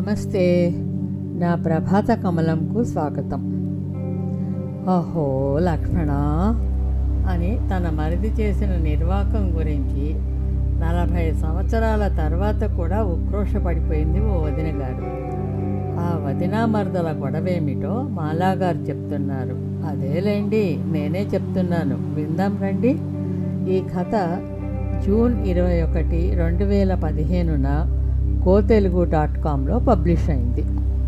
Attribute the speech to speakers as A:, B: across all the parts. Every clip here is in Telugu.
A: నమస్తే నా ప్రభాత కమలంకు స్వాగతం అహో లక్ష్మణ అని తన మరిది చేసిన నిర్వాకం గురించి నలభై సంవత్సరాల తర్వాత కూడా ఉక్రోషపడిపోయింది ఓ వదిన గారు ఆ వదిన మరదల గొడవేమిటో మాలాగారు చెప్తున్నారు అదేలేండి నేనే చెప్తున్నాను విందాం రండి ఈ కథ జూన్ ఇరవై ఒకటి రెండు వేల పదిహేనున గో తెలుగు డాట్ కామ్లో పబ్లిష్ అయింది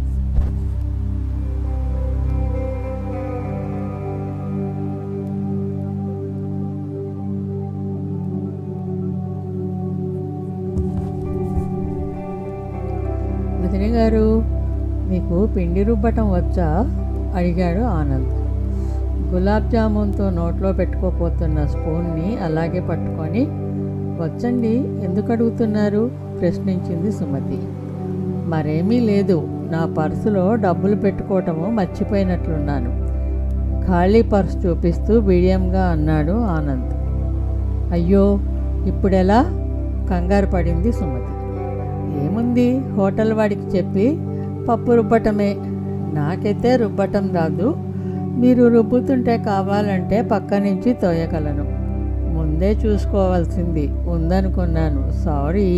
A: వదిన గారు మీకు పిండి రుబ్బటం వచ్చా అడిగాడు ఆనంద్ గులాబ్ జామున్తో నోట్లో పెట్టుకోపోతున్న స్పూన్ని అలాగే పట్టుకొని వచ్చండి ఎందుకు అడుగుతున్నారు ప్రశ్నించింది సుమతి మరేమీ లేదు నా పర్సులో డబ్బులు పెట్టుకోవటము మర్చిపోయినట్లున్నాను ఖాళీ పర్స్ చూపిస్తూ బిడియంగా అన్నాడు ఆనంద్ అయ్యో ఇప్పుడెలా కంగారు పడింది సుమతి ఏముంది హోటల్ వాడికి చెప్పి పప్పు రుబ్బటమే నాకైతే రుబ్బటం రాదు మీరు రుబ్బుతుంటే కావాలంటే పక్క నుంచి తోయగలను ముందే చూసుకోవాల్సింది ఉందనుకున్నాను సారీ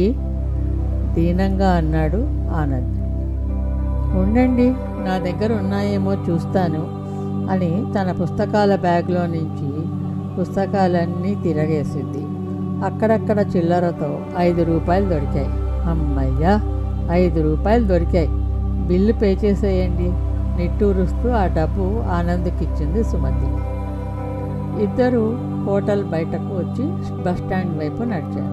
A: దీనంగా అన్నాడు ఆనంద్ ఉండండి నా దగ్గర ఉన్నాయేమో చూస్తాను అని తన పుస్తకాల బ్యాగ్లో నుంచి పుస్తకాలన్నీ తిరగేసింది అక్కడక్కడ చిల్లరతో ఐదు రూపాయలు దొరికాయి అమ్మయ్యా ఐదు రూపాయలు దొరికాయి బిల్లు పే చేసేయండి నిట్టూరుస్తూ ఆ డబ్బు ఆనంద్కి ఇచ్చింది సుమతి ఇద్దరు హోటల్ బయటకు వచ్చి బస్ స్టాండ్ వైపు నడిచారు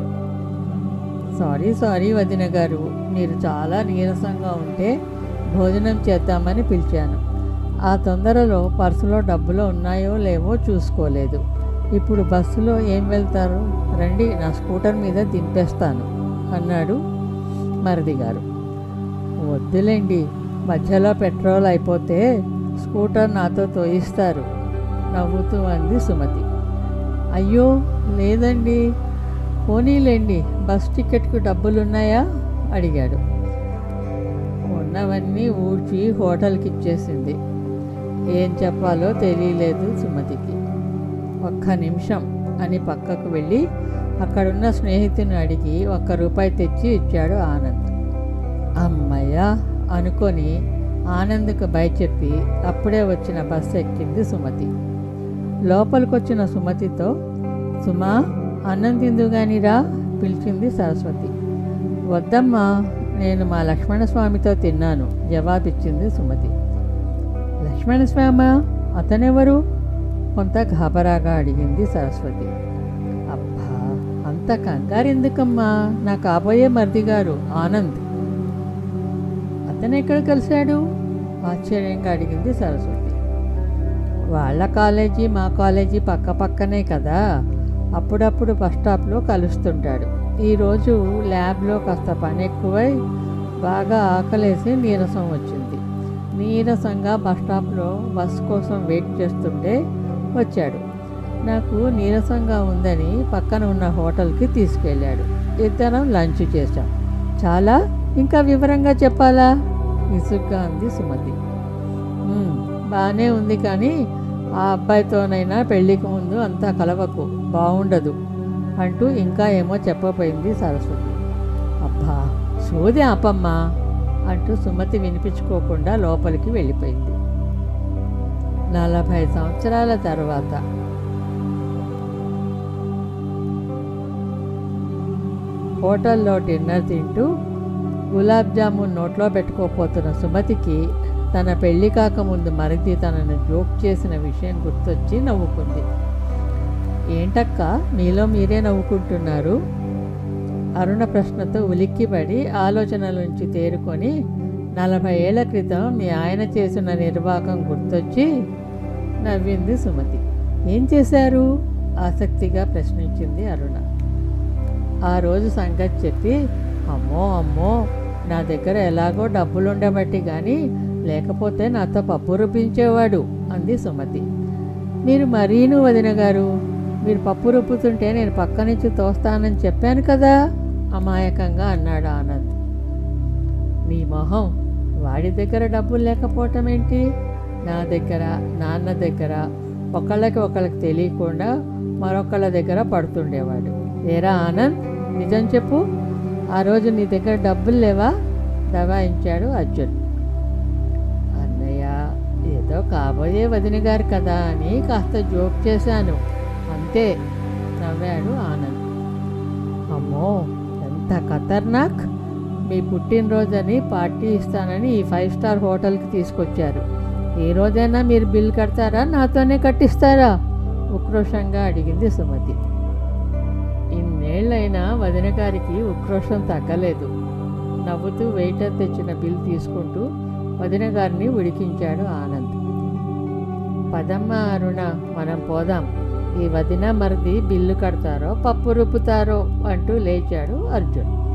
A: సారీ సారీ వదిన గారు మీరు చాలా నీరసంగా ఉంటే భోజనం చేద్దామని పిలిచాను ఆ తొందరలో పర్సులో డబ్బులు ఉన్నాయో లేవో చూసుకోలేదు ఇప్పుడు బస్సులో ఏం వెళ్తారు రండి నా స్కూటర్ మీద దింపేస్తాను అన్నాడు మరిది గారు వద్దులేండి మధ్యలో పెట్రోల్ అయిపోతే స్కూటర్ నాతో తోయిస్తారు నవ్వుతూ అంది సుమతి అయ్యో లేదండి పోనీలేండి బస్ టికెట్కు డబ్బులున్నాయా అడిగాడు ఉన్నవన్నీ ఊడ్చి హోటల్కి ఇచ్చేసింది ఏం చెప్పాలో తెలియలేదు సుమతికి ఒక్క నిమిషం అని పక్కకు వెళ్ళి అక్కడున్న స్నేహితుని అడిగి ఒక్క రూపాయి తెచ్చి ఇచ్చాడు ఆనంద్ అమ్మయ్యా అనుకొని ఆనంద్కు బై చెప్పి అప్పుడే వచ్చిన బస్సు ఎక్కింది సుమతి లోపలికొచ్చిన సుమతితో సుమా అన్నం తిందుగానిరా పిలిచింది సరస్వతి వద్దమ్మా నేను మా లక్ష్మణస్వామితో తిన్నాను జవాబిచ్చింది సుమతి లక్ష్మణస్వామ అతనెవరు కొంత ఘాబరాగా అడిగింది సరస్వతి అబ్బా అంత కంగారెందుకమ్మా నా కాబోయే మరిది గారు ఆనంద్ అతను ఎక్కడ కలిశాడు ఆశ్చర్యంగా అడిగింది సరస్వతి వాళ్ళ కాలేజీ మా కాలేజీ పక్క పక్కనే కదా అప్పుడప్పుడు బస్ స్టాప్లో కలుస్తుంటాడు ఈరోజు ల్యాబ్లో కాస్త పని ఎక్కువై బాగా ఆకలేసి నీరసం వచ్చింది నీరసంగా బస్ స్టాప్లో బస్ కోసం వెయిట్ చేస్తుంటే వచ్చాడు నాకు నీరసంగా ఉందని పక్కన ఉన్న హోటల్కి తీసుకెళ్ళాడు ఇద్దరం లంచ్ చేశాం చాలా ఇంకా వివరంగా చెప్పాలా విసుగ్గా అంది సుమతి "ఉమ్, బాగానే ఉంది కానీ ఆ అబ్బాయితోనైనా పెళ్ళికి ముందు అంతా కలవకు బాగుండదు అంటూ ఇంకా ఏమో చెప్పబోయింది సరస్వతి అబ్బా సోది ఆపమ్మా అంటూ సుమతి వినిపించుకోకుండా లోపలికి వెళ్ళిపోయింది నలభై సంవత్సరాల తర్వాత హోటల్లో డిన్నర్ తింటూ గులాబ్ జామున్ నోట్లో పెట్టుకోపోతున్న సుమతికి తన పెళ్లి కాకముందు మరిది తనను జోక్ చేసిన విషయం గుర్తొచ్చి నవ్వుకుంది ఏంటక్క మీలో మీరే నవ్వుకుంటున్నారు అరుణ ప్రశ్నతో ఉలిక్కిపడి ఆలోచనల నుంచి తేరుకొని నలభై ఏళ్ల క్రితం మీ ఆయన చేసిన నిర్వాకం గుర్తొచ్చి నవ్వింది సుమతి ఏం చేశారు ఆసక్తిగా ప్రశ్నించింది అరుణ ఆ రోజు సంగతి చెప్పి అమ్మో అమ్మో నా దగ్గర ఎలాగో డబ్బులు ఉండబట్టి కానీ లేకపోతే నాతో పప్పు రుబ్బించేవాడు అంది సుమతి మీరు మరీను వదిన గారు మీరు పప్పు రుబ్బుతుంటే నేను పక్క నుంచి తోస్తానని చెప్పాను కదా అమాయకంగా అన్నాడు ఆనంద్ నీ మొహం వాడి దగ్గర డబ్బులు లేకపోవటం ఏంటి నా దగ్గర నాన్న దగ్గర ఒకళ్ళకి ఒకళ్ళకి తెలియకుండా మరొకళ్ళ దగ్గర పడుతుండేవాడు ఏరా ఆనంద్ నిజం చెప్పు ఆ రోజు నీ దగ్గర డబ్బులు లేవా దబాయించాడు అర్జున్ అన్నయ్య ఏదో కాబోయే వదిన గారు కదా అని కాస్త జోక్ చేశాను అంతే నవ్వాడు ఆనంద్ అమ్మో ఎంత ఖతర్నాక్ మీ పుట్టినరోజని పార్టీ ఇస్తానని ఈ ఫైవ్ స్టార్ హోటల్కి తీసుకొచ్చారు ఏ రోజైనా మీరు బిల్ కడతారా నాతోనే కట్టిస్తారా ఉక్రోషంగా అడిగింది సుమతి ఇన్నేళ్లైనా వదిన గారికి ఉక్రోషం తగ్గలేదు నవ్వుతూ వెయిటర్ తెచ్చిన బిల్ తీసుకుంటూ వదిన గారిని ఉడికించాడు ఆనంద్ పదమ్మ అరుణ మనం పోదాం ఈ వదిన మరిది బిల్లు కడతారో పప్పు రుపుతారో అంటూ లేచాడు అర్జున్